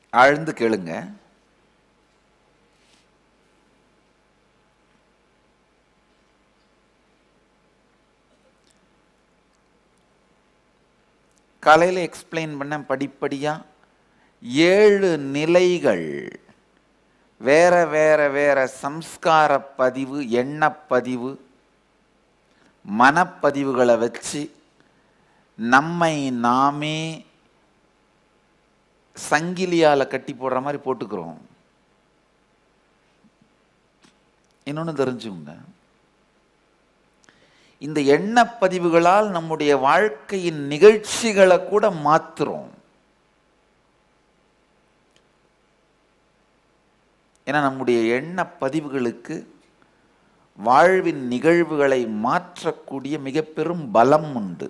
ஆழ்ந்து கேளுங்க காலையில் எக்ஸ்பிளைன் பண்ண படிப்படியா ஏழு நிலைகள் வேற வேற வேற சம்ஸ்கார பதிவு எண்ணப்பதிவு மனப்பதிவுகளை வச்சு நம்மை நாமே சங்கிலியால கட்டி போடுற மாதிரி போட்டுக்கிறோம் இன்னொன்று தெரிஞ்சுங்க இந்த எண்ணப்பதிவுகளால் நம்முடைய வாழ்க்கையின் நிகழ்ச்சிகளை கூட மாத்துறோம் ஏன்னா நம்முடைய எண்ணப்பதிவுகளுக்கு வாழ்வின் நிகழ்வுகளை மாற்றக்கூடிய மிக பெரும் பலம் உண்டு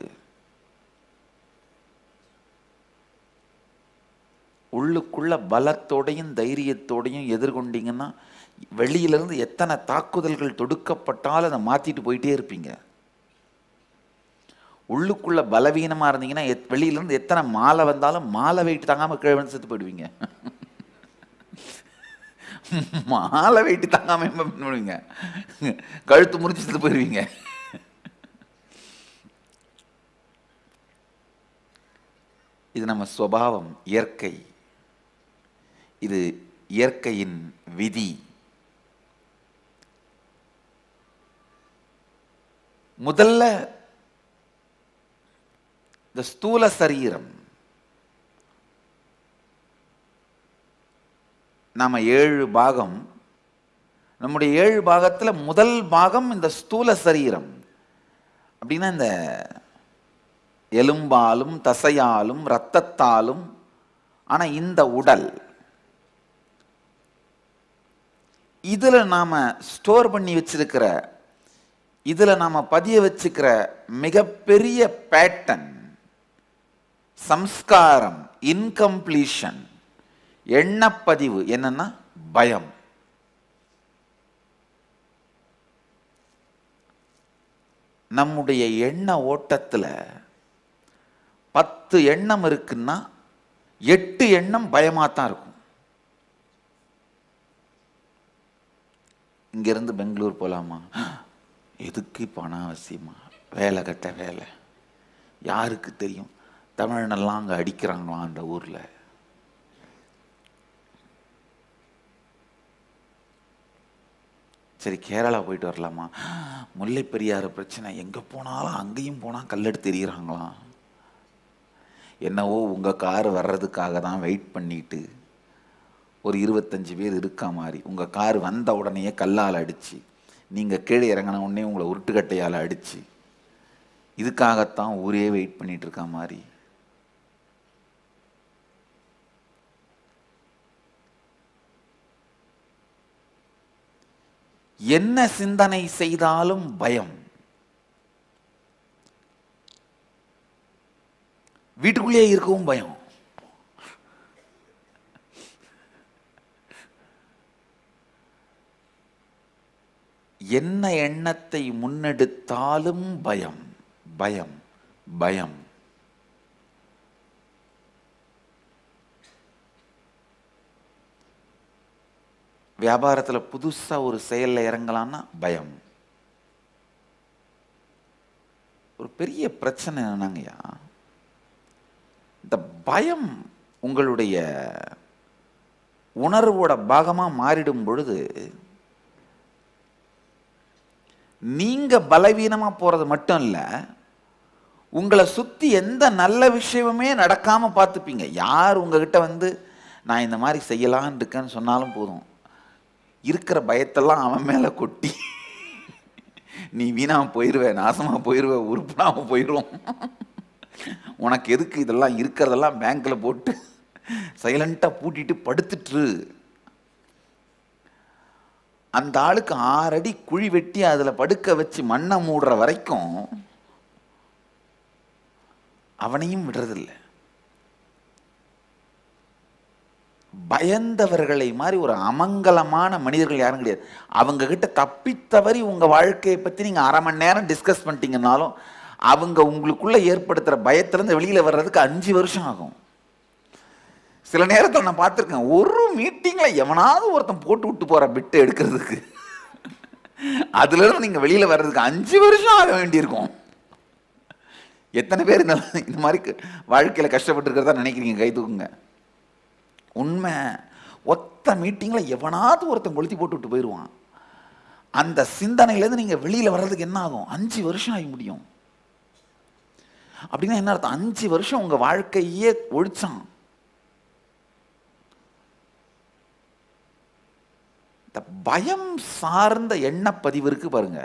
உள்ளுக்குள்ள பலத்தோடையும் தைரியத்தோடையும் எதிர்கொண்டீங்கன்னா வெளியிலிருந்து எத்தனை தாக்குதல்கள் தொடுக்கப்பட்டாலும் அதை மாத்திட்டு போயிட்டே இருப்பீங்க உள்ளுக்குள்ள பலவீனமா இருந்தீங்கன்னா எத்- வெளியிலிருந்து எத்தனை மாலை வந்தாலும் மாலை வெயிட் தாங்காம கீழே விழுந்து செத்து போயிடுவீங்க மாலை வெயிட் தாங்காம என்ன பண்ணுவீங்க கழுத்து முறிச்சு செத்து போயிடுவீங்க இது நம்ம சுபாவம் இயற்கை இது இயற்கையின் விதி முதல்ல இந்த ஸ்தூல சரீரம் நாம ஏழு பாகம் நம்முடைய ஏழு பாகத்துல முதல் பாகம் இந்த ஸ்தூல சரீரம் அப்படின்னா இந்த எலும்பாலும் தசையாலும் இரத்தத்தாலும் ஆனா இந்த உடல் இதுல நாம ஸ்டோர் பண்ணி வச்சிருக்கிற இதுல நாம பதிய வச்சுக்கிற மிகப்பெரிய பேட்டன் சம்ஸ்காரம் இன்கம்ப்ளீஷன் எண்ணப்பதிவு என்னன்னா பயம் நம்முடைய எண்ண ஓட்டத்துல பத்து எண்ணம் இருக்குன்னா எட்டு எண்ணம் பயமா தான் இருக்கும் இங்கிருந்து பெங்களூர் போலாமா எதுக்கு பணம் அவசியமா வேலை கட்ட வேலை யாருக்கு தெரியும் தமிழனெல்லாம் அங்கே அடிக்கிறாங்களாம் அந்த ஊரில் சரி கேரளா போயிட்டு வரலாமா முல்லை பெரியாறு பிரச்சனை எங்கே போனாலும் அங்கேயும் போனால் கல்லெடுத்து எறிகிறாங்களாம் என்னவோ உங்கள் கார் வர்றதுக்காக தான் வெயிட் பண்ணிட்டு ஒரு இருபத்தஞ்சு பேர் இருக்கா மாதிரி உங்கள் கார் வந்த உடனேயே கல்லால் அடித்து நீங்கள் கீழே இறங்கின உடனே உங்களை உருட்டுக்கட்டையால் அடித்து இதுக்காகத்தான் ஊரே வெயிட் பண்ணிட்டு இருக்கா மாதிரி என்ன சிந்தனை செய்தாலும் பயம் வீட்டுக்குள்ளேயே இருக்கவும் பயம் என்ன எண்ணத்தை முன்னெடுத்தாலும் பயம் பயம் பயம் வியாபாரத்துல புதுசா ஒரு செயல்ல இறங்கலாம்னா பயம் ஒரு பெரிய பிரச்சனை என்னங்கய்யா இந்த பயம் உங்களுடைய உணர்வோட பாகமா மாறிடும் பொழுது நீங்க பலவீனமா போறது மட்டும் இல்ல உங்களை சுத்தி எந்த நல்ல விஷயமுமே நடக்காம பார்த்துப்பீங்க யார் உங்ககிட்ட வந்து நான் இந்த மாதிரி செய்யலான்னு இருக்கேன்னு சொன்னாலும் போதும் இருக்கிற பயத்தெல்லாம் அவன் மேல கொட்டி நீ வீணாம போயிருவ நாசமா போயிருவ உருப்படாம போயிரும் உனக்கு எதுக்கு இதெல்லாம் இருக்கிறதெல்லாம் பேங்க்ல போட்டு சைலண்டா பூட்டிட்டு படுத்துட்டு அந்த ஆளுக்கு ஆறடி குழி வெட்டி அதுல படுக்க வச்சு மண்ணை மூடுற வரைக்கும் அவனையும் விடுறதில்லை பயந்தவர்களை மாதிரி ஒரு அமங்கலமான மனிதர்கள் யாரும் கிடையாது அவங்க கிட்ட தப்பித்தவறி உங்க வாழ்க்கையை பத்தி நீங்க அரை மணி நேரம் டிஸ்கஸ் பண்ணிட்டீங்கன்னாலும் அவங்க உங்களுக்குள்ள ஏற்படுத்துற பயத்திலிருந்து வெளியில வர்றதுக்கு அஞ்சு வருஷம் ஆகும் சில நேரத்தில் நான் பார்த்துருக்கேன் ஒரு மீட்டிங்கில் எவனாவது ஒருத்தன் போட்டு விட்டு போகிற பிட்டு எடுக்கிறதுக்கு அதுலேருந்து நீங்கள் வெளியில் வர்றதுக்கு அஞ்சு வருஷம் ஆக வேண்டியிருக்கும் எத்தனை பேர் இந்த இந்த மாதிரி வாழ்க்கையில் கஷ்டப்பட்டுருக்கிறதா நினைக்கிறீங்க கை தூக்குங்க உண்மை ஒத்த மீட்டிங்கில் எவனாவது ஒருத்தன் கொளுத்தி போட்டு விட்டு போயிடுவான் அந்த சிந்தனையிலேருந்து நீங்கள் வெளியில் வர்றதுக்கு என்ன ஆகும் அஞ்சு வருஷம் ஆகி முடியும் அப்படின்னா என்ன அர்த்தம் அஞ்சு வருஷம் உங்கள் வாழ்க்கையே ஒழிச்சான் இந்த பயம் சார்ந்த எண்ணப்பதிவு இருக்கு பாருங்க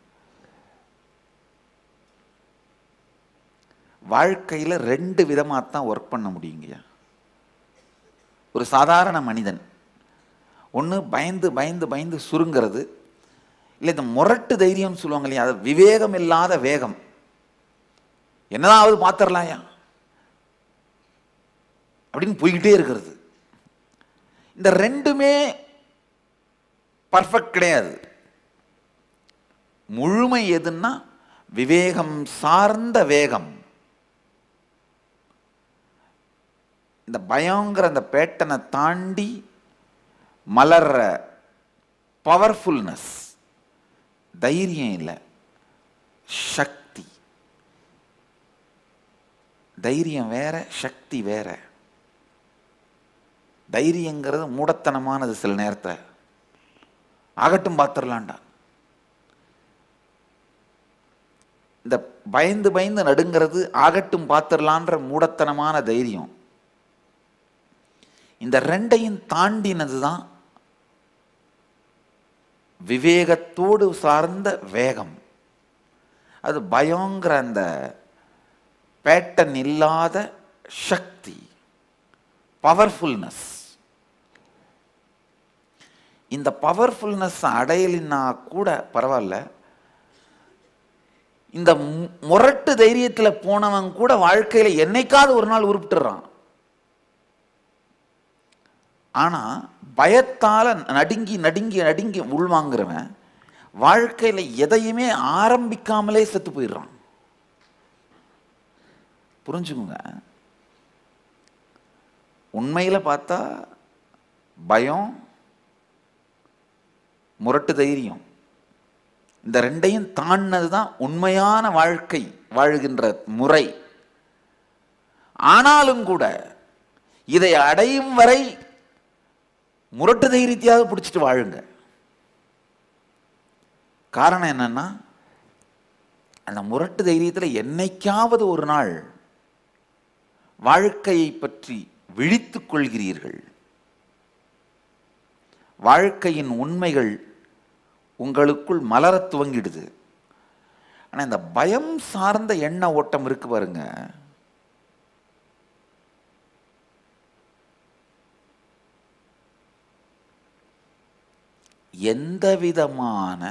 வாழ்க்கையில் ரெண்டு விதமாக தான் ஒர்க் பண்ண முடியுங்கய்யா ஒரு சாதாரண மனிதன் ஒன்று பயந்து பயந்து பயந்து சுருங்கிறது இல்லை இந்த முரட்டு தைரியம் சொல்லுவாங்க இல்லையா அது விவேகம் இல்லாத வேகம் என்னதாவது பார்த்துடலாம்யா அப்படின்னு போய்கிட்டே இருக்கிறது இந்த ரெண்டுமே பர்ஃபெக்ட் கிடையாது முழுமை எதுன்னா விவேகம் சார்ந்த வேகம் இந்த பயங்கிற அந்த பேட்டனை தாண்டி மலர்ற பவர்ஃபுல்னஸ் தைரியம் இல்லை சக்தி தைரியம் வேற சக்தி வேற தைரியங்கிறது மூடத்தனமானது சில நேரத்தை ஆகட்டும் பார்த்துடலான்டா இந்த பயந்து பயந்து நடுங்கிறது ஆகட்டும் பார்த்துடலான்ற மூடத்தனமான தைரியம் இந்த ரெண்டையும் தாண்டினது தான் விவேகத்தோடு சார்ந்த வேகம் அது பயங்கிற அந்த பேட்டன் இல்லாத சக்தி பவர்ஃபுல்னஸ் இந்த பவர்ஃபுல்னஸ் அடையலின்னா கூட பரவாயில்ல இந்த மு- முரட்டு தைரியத்தில் போனவன் கூட வாழ்க்கையில் என்னைக்காவது ஒரு நாள் உருப்பிட்டுறான் ஆனா பயத்தால நடுங்கி நடுங்கி நடுங்கி உள்வாங்குறவன் வாழ்க்கையில எதையுமே ஆரம்பிக்காமலே செத்து போயிடுறான் புரிஞ்சுக்குங்க உண்மையில பார்த்தா பயம் முரட்டு தைரியம் இந்த ரெண்டையும் தாண்டினது தான் உண்மையான வாழ்க்கை வாழுகின்ற முறை ஆனாலும் கூட இதை அடையும் வரை முரட்டு தைரியத்தையாவது பிடிச்சிட்டு வாழுங்க காரணம் என்னன்னா அந்த முரட்டு தைரியத்தில் என்னைக்காவது ஒரு நாள் வாழ்க்கையை பற்றி விழித்துக் கொள்கிறீர்கள் வாழ்க்கையின் உண்மைகள் உங்களுக்குள் மலரத் துவங்கிடுது ஆனால் இந்த பயம் சார்ந்த எண்ண ஓட்டம் இருக்கு பாருங்க எந்த விதமான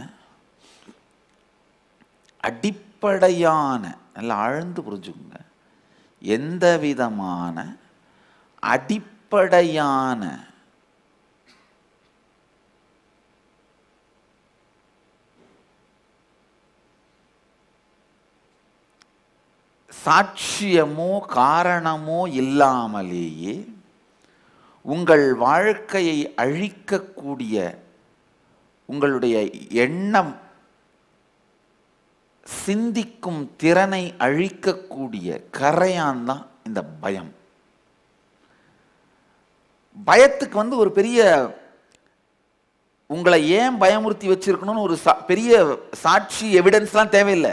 அடிப்படையான நல்லா ஆழ்ந்து புரிஞ்சுக்குங்க எந்த விதமான அடிப்படையான சாட்சியமோ காரணமோ இல்லாமலேயே உங்கள் வாழ்க்கையை அழிக்கக்கூடிய உங்களுடைய எண்ணம் சிந்திக்கும் திறனை அழிக்கக்கூடிய கரையான் தான் இந்த பயம் பயத்துக்கு வந்து ஒரு பெரிய உங்களை ஏன் பயமுறுத்தி வச்சிருக்கணும்னு ஒரு சா- பெரிய சாட்சி எவிடன்ஸ்லாம் தேவையில்லை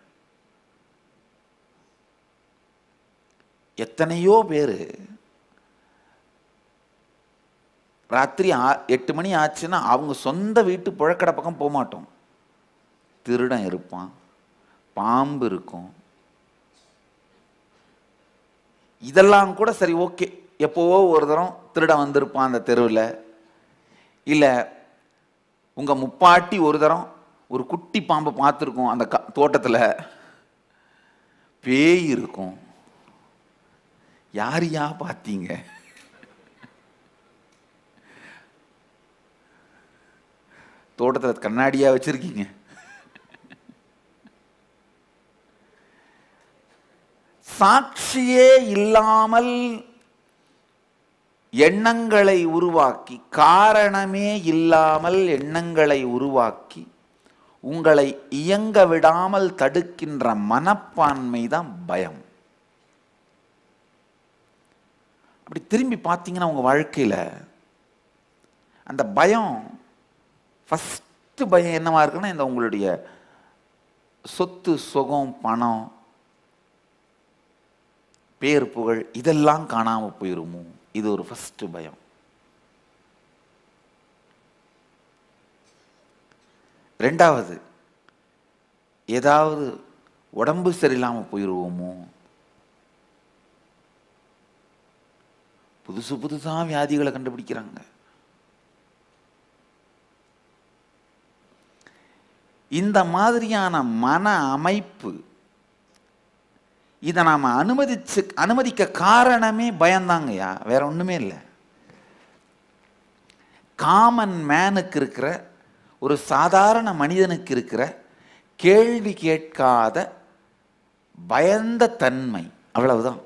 எத்தனையோ பேர் ராத்திரி ஆ- எட்டு மணி ஆச்சுன்னா அவங்க சொந்த வீட்டு புழக்கடை பக்கம் போக மாட்டோம் திருடன் இருப்பான் பாம்பு இருக்கும் இதெல்லாம் கூட சரி ஓகே எப்போவோ ஒரு தரம் திருடன் வந்திருப்பான் அந்த தெருவில் இல்லை உங்கள் முப்பாட்டி ஒரு தரம் ஒரு குட்டி பாம்பை பார்த்துருக்கோம் அந்த க தோட்டத்தில் பேய் இருக்கும் யார் யா பார்த்தீங்க தோட்டத்தில் கண்ணாடியா வச்சிருக்கீங்க சாட்சியே இல்லாமல் எண்ணங்களை உருவாக்கி காரணமே இல்லாமல் எண்ணங்களை உருவாக்கி உங்களை இயங்க விடாமல் தடுக்கின்ற மனப்பான்மை தான் பயம் அப்படி திரும்பி பார்த்தீங்கன்னா உங்கள் வாழ்க்கையில் அந்த பயம் ஃபஸ்ட்டு பயம் என்னவா இருக்குன்னா இந்த உங்களுடைய சொத்து சுகம் பணம் பேர் புகழ் இதெல்லாம் காணாமல் போயிருமோ இது ஒரு ஃபஸ்ட்டு பயம் ரெண்டாவது ஏதாவது உடம்பு சரியில்லாமல் போயிடுவோமோ புதுசு புதுசாக வியாதிகளை கண்டுபிடிக்கிறாங்க இந்த மாதிரியான மன அமைப்பு இதை நாம் அனுமதிச்சு அனுமதிக்க காரணமே பயந்தாங்கய்யா வேற ஒன்றுமே இல்லை காமன் மேனுக்கு இருக்கிற ஒரு சாதாரண மனிதனுக்கு இருக்கிற கேள்வி கேட்காத பயந்த தன்மை அவ்வளவுதான்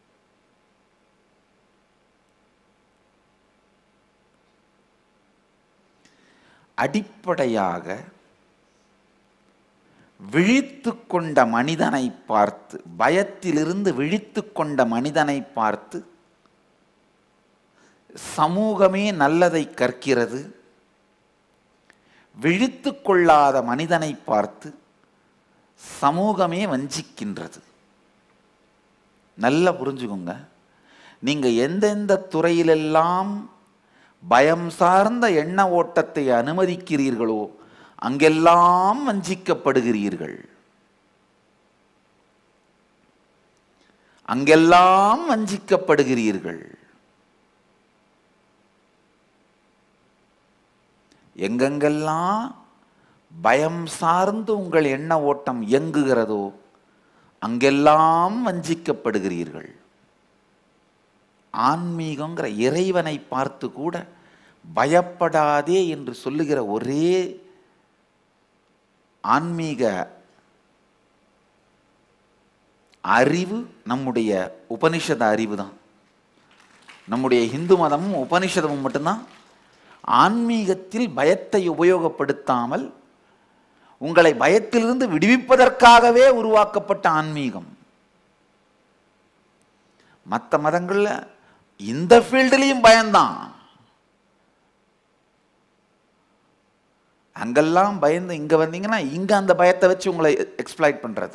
அடிப்படையாக விழித்து கொண்ட மனிதனை பார்த்து பயத்திலிருந்து விழித்து கொண்ட மனிதனை பார்த்து சமூகமே நல்லதை கற்கிறது விழித்து கொள்ளாத மனிதனை பார்த்து சமூகமே வஞ்சிக்கின்றது நல்லா புரிஞ்சுக்கோங்க நீங்க எந்தெந்த துறையிலெல்லாம் பயம் சார்ந்த எண்ண ஓட்டத்தை அனுமதிக்கிறீர்களோ அங்கெல்லாம் வஞ்சிக்கப்படுகிறீர்கள் அங்கெல்லாம் வஞ்சிக்கப்படுகிறீர்கள் எங்கெங்கெல்லாம் பயம் சார்ந்து உங்கள் எண்ண ஓட்டம் இயங்குகிறதோ அங்கெல்லாம் வஞ்சிக்கப்படுகிறீர்கள் ஆன்மீகங்கிற இறைவனை பார்த்து கூட பயப்படாதே என்று சொல்லுகிற ஒரே ஆன்மீக அறிவு நம்முடைய உபனிஷத அறிவு தான் நம்முடைய இந்து மதமும் உபனிஷதமும் மட்டும்தான் ஆன்மீகத்தில் பயத்தை உபயோகப்படுத்தாமல் உங்களை பயத்திலிருந்து விடுவிப்பதற்காகவே உருவாக்கப்பட்ட ஆன்மீகம் மற்ற மதங்களில் இந்த ஃபீல்டுலேயும் பயம்தான் அங்கெல்லாம் பயந்து இங்க வந்தீங்கன்னா இங்க அந்த பயத்தை வச்சு உங்களை எக்ஸ்பிளாய்ட் பண்றது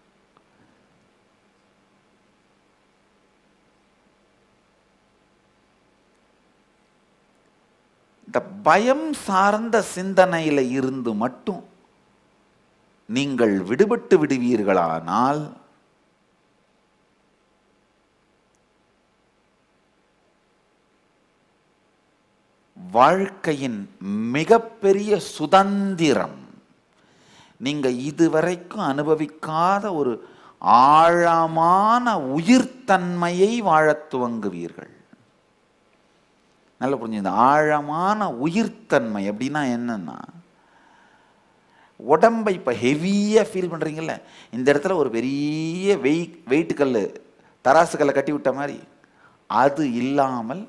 இந்த பயம் சார்ந்த சிந்தனையில இருந்து மட்டும் நீங்கள் விடுபட்டு விடுவீர்களானால் வாழ்க்கையின் மிகப்பெரிய சுதந்திரம் நீங்க இதுவரைக்கும் அனுபவிக்காத ஒரு ஆழமான உயிர்த்தன்மையை வாழத் துவங்குவீர்கள் நல்லா புரிஞ்சு இந்த ஆழமான உயிர்த்தன்மை அப்படின்னா என்னன்னா உடம்பை இப்போ ஹெவியாக ஃபீல் பண்ணுறீங்கல்ல இந்த இடத்துல ஒரு பெரிய வெயிட் வெயிட்டு கல் தராசு கல்லை கட்டி விட்ட மாதிரி அது இல்லாமல்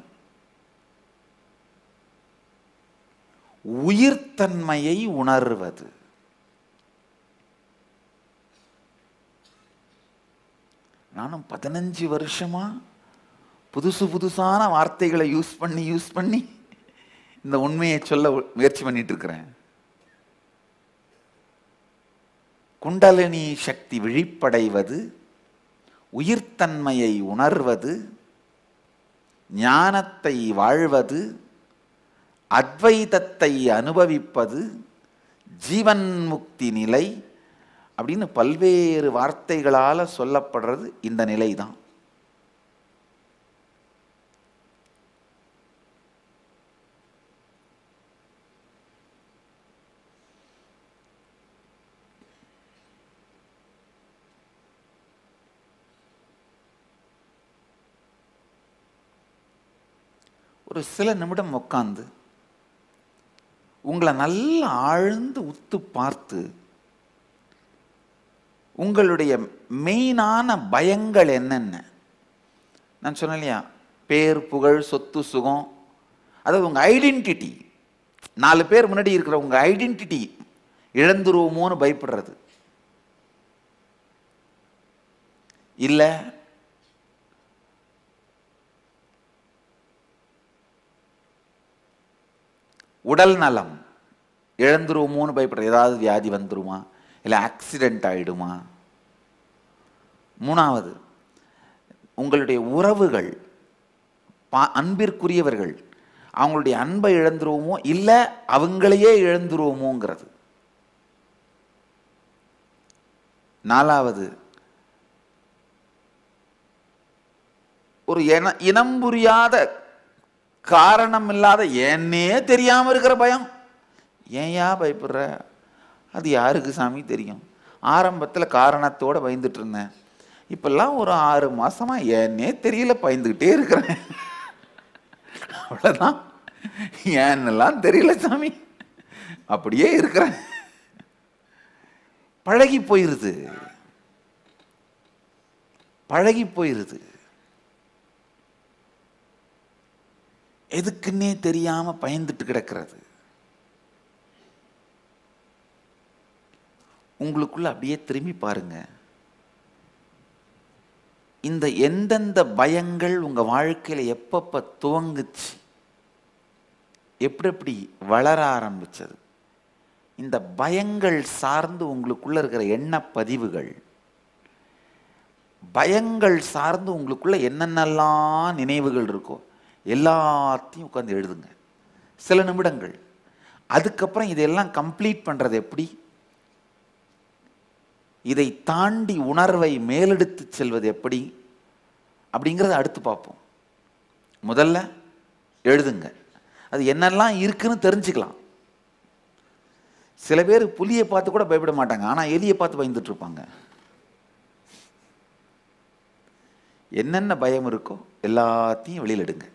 உயிர்த்தன்மையை உணர்வது நானும் பதினஞ்சு வருஷமா புதுசு புதுசான வார்த்தைகளை யூஸ் பண்ணி யூஸ் பண்ணி இந்த உண்மையை சொல்ல முயற்சி பண்ணிட்டு இருக்கிறேன் குண்டலினி சக்தி விழிப்படைவது உயிர்த்தன்மையை உணர்வது ஞானத்தை வாழ்வது அத்வைதத்தை அனுபவிப்பது ஜீவன் முக்தி நிலை அப்படின்னு பல்வேறு வார்த்தைகளால் சொல்லப்படுறது இந்த நிலை தான் ஒரு சில நிமிடம் உட்காந்து உங்களை நல்லா ஆழ்ந்து உத்து பார்த்து உங்களுடைய மெயினான பயங்கள் என்னென்ன நான் சொன்னேன் இல்லையா பேர் புகழ் சொத்து சுகம் அதாவது உங்கள் ஐடென்டிட்டி நாலு பேர் முன்னாடி இருக்கிற உங்கள் ஐடென்டிட்டி இழந்துருவோமோன்னு பயப்படுறது இல்லை உடல் நலம் இழந்துருவோமோன்னு பயப்படுறது ஏதாவது வியாதி வந்துருமா இல்லை ஆக்சிடென்ட் ஆயிடுமா மூணாவது உங்களுடைய உறவுகள் பா அன்பிற்குரியவர்கள் அவங்களுடைய அன்பை இழந்துருவோமோ இல்லை அவங்களையே இழந்துருவோமோங்கிறது நாலாவது ஒரு இன இனம் புரியாத காரணம் இல்லாத ஏன்னே தெரியாம இருக்கிற பயம் ஏன்யா பயப்படுற அது யாருக்கு சாமி தெரியும் ஆரம்பத்தில் காரணத்தோட பயந்துட்டு இருந்தேன் இப்பெல்லாம் ஒரு ஆறு மாசமா ஏன்னே தெரியல பயந்துக்கிட்டே இருக்கிறேன் அவ்வளோதான் ஏன்னெல்லாம் தெரியல சாமி அப்படியே இருக்கிறேன் பழகி போயிருது பழகி போயிருது எதுக்குன்னே தெரியாம பயந்துட்டு கிடக்கிறது உங்களுக்குள்ள அப்படியே திரும்பி பாருங்க இந்த எந்தெந்த பயங்கள் உங்க வாழ்க்கையில எப்பப்ப துவங்குச்சு எப்படி எப்படி வளர ஆரம்பிச்சது இந்த பயங்கள் சார்ந்து உங்களுக்குள்ள இருக்கிற எண்ண பதிவுகள் பயங்கள் சார்ந்து உங்களுக்குள்ள என்னென்னலாம் நினைவுகள் இருக்கோ எல்லாத்தையும் உட்காந்து எழுதுங்க சில நிமிடங்கள் அதுக்கப்புறம் இதெல்லாம் கம்ப்ளீட் பண்றது எப்படி இதை தாண்டி உணர்வை மேலெடுத்து செல்வது எப்படி அப்படிங்கிறத அடுத்து பார்ப்போம் முதல்ல எழுதுங்க அது என்னெல்லாம் இருக்குன்னு தெரிஞ்சுக்கலாம் சில பேர் புலியை பார்த்து கூட பயப்பட மாட்டாங்க ஆனால் எலியை பார்த்து பயந்துட்டு இருப்பாங்க என்னென்ன பயம் இருக்கோ எல்லாத்தையும் வெளியில் எடுங்க